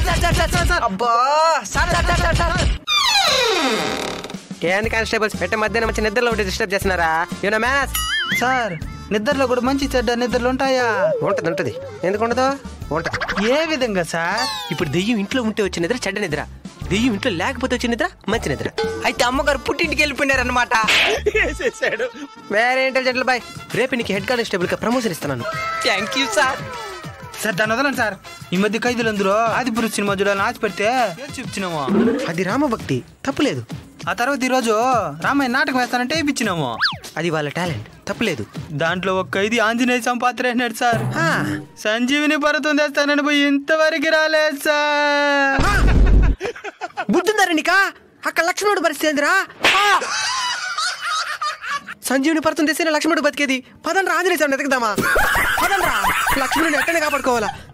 Sir sir sir sir sir అబ్బా sir sir sir sir sir ఏంది constables పెట్టే మధ్యాహ్నం మంచి నిద్రలో ఉంటే డిస్టర్బ్ చేస్తున్నారా యూనో మ్యాథ్స్ సార్ నిద్రలో కూడా మంచి చెడ్డ నిద్రలు ఉంటాయా ఉంటది ఉంటది ఎందుకు ఉండదు ఉంటది ఏ విధంగా సార్ ఇప్పుడు దెయ్యం ఇంట్లో ఉంటే వచ్చిన నిద్ర చెడ్డ నిద్ర దెయ్యం ఇంట్లో లేకపోతే వచ్చిన నిద్ర మంచి నిద్ర అయితే అమ్మగారు పుట్టింటికి వెళ్ళిపోయినారన్నమాట వేరే ఇంటెలిజెంట్లు బాయ్ రేపు నీకు హెడ్ కానిస్టేబుల్ గా ప్రమోషన్ ఇస్తున్నాను థ్యాంక్ యూ సార్ సార్ దాన్ని వదలండి సార్ ఈ మధ్య ఖైదీలందరూ ఆదిపురుష్ సినిమా చూడాలని ఆశ పెడితే ఏం చూపించినాము అది రామభక్తి తప్పులేదు ఆ తర్వాత ఈరోజు రామాయణ నాటకం వేస్తానంటే వేయించినాము అది వాళ్ళ టాలెంట్ తప్పులేదు దాంట్లో ఒక ఖైదీ ఆంజనేయ సంపాత్ర వేసినాడు సార్ ఆ, సంజీవిని పర్వతం తెస్తానని పోయి ఇంతవరకు రాలేదు సార్ బుద్ధుందారా నీకా అక్కడ లక్ష్మణుడు పరిస్థితి ఏందిరా ఆ! సంజీవుని పడుతుంది తెస్తే లక్ష్మణుడు బతికేది పదండ్రా ఆంజనేయ స్వామిని ఎతకదామా పదండ్రా లక్ష్మణుని ఎక్కడే కాపాడుకోవాలా